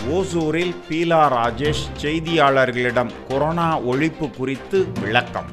ஓசூரில் பீலா ராஜேஷ் செய்தியாளர்களிடம் கொரோனா ஒழிப்பு குறித்து விளக்கம்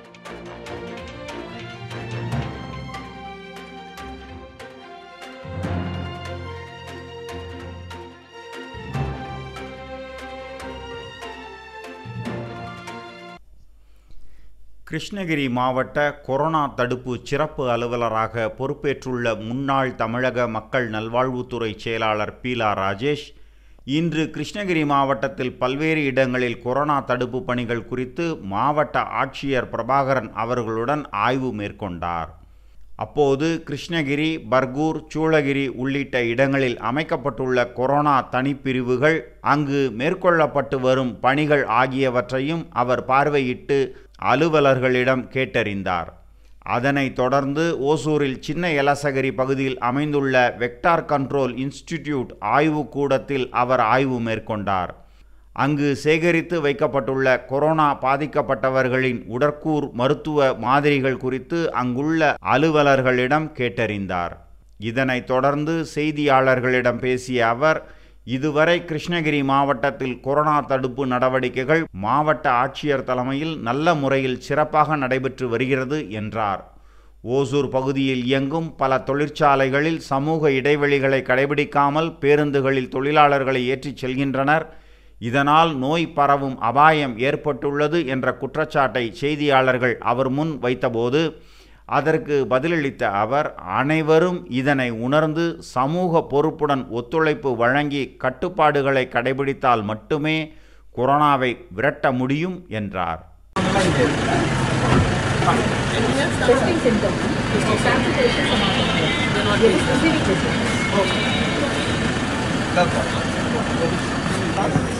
கிருஷ்ணகிரி மாவட்ட கொரோனா தடுப்பு சிறப்பு அலுவலராக பொறுப்பேற்றுள்ள முன்னாள் தமிழக மக்கள் நல்வாழ்வுத்துறை செயலாளர் பீலா ராஜேஷ் இன்று கிருஷ்ணகிரி மாவட்டத்தில் பல்வேறு இடங்களில் கொரோனா தடுப்பு பணிகள் குறித்து மாவட்ட ஆட்சியர் பிரபாகரன் அவர்களுடன் ஆய்வு மேற்கொண்டார் அப்போது கிருஷ்ணகிரி பர்கூர் சூளகிரி உள்ளிட்ட இடங்களில் அமைக்கப்பட்டுள்ள கொரோனா தனிப்பிரிவுகள் அங்கு மேற்கொள்ளப்பட்டு வரும் பணிகள் ஆகியவற்றையும் அவர் பார்வையிட்டு அலுவலர்களிடம் கேட்டறிந்தார் அதனைத் தொடர்ந்து ஓசூரில் சின்ன எலசகரி பகுதியில் அமைந்துள்ள வெக்டார் கண்ட்ரோல் இன்ஸ்டிடியூட் ஆய்வுக் கூடத்தில் அவர் ஆய்வு மேற்கொண்டார் அங்கு சேகரித்து வைக்கப்பட்டுள்ள கொரோனா பாதிக்கப்பட்டவர்களின் உடற்கூர் மருத்துவ மாதிரிகள் குறித்து அங்குள்ள அலுவலர்களிடம் கேட்டறிந்தார் இதனைத் தொடர்ந்து செய்தியாளர்களிடம் பேசிய அவர் இதுவரை கிருஷ்ணகிரி மாவட்டத்தில் கொரோனா தடுப்பு நடவடிக்கைகள் மாவட்ட ஆட்சியர் தலைமையில் நல்ல முறையில் சிறப்பாக நடைபெற்று வருகிறது என்றார் ஓசூர் பகுதியில் இயங்கும் பல தொழிற்சாலைகளில் சமூக இடைவெளிகளை கடைபிடிக்காமல் பேருந்துகளில் தொழிலாளர்களை ஏற்றிச் செல்கின்றனர் இதனால் நோய் பரவும் அபாயம் ஏற்பட்டுள்ளது என்ற குற்றச்சாட்டை செய்தியாளர்கள் அவர் முன் வைத்தபோது அதற்கு பதிலளித்த அவர் அனைவரும் இதனை உணர்ந்து சமூக பொறுப்புடன் ஒத்துழைப்பு வழங்கி கட்டுப்பாடுகளை கடைபிடித்தால் மட்டுமே கொரோனாவை விரட்ட முடியும் என்றார் Testing center. Sample testing from our company. It is specific testing. Okay.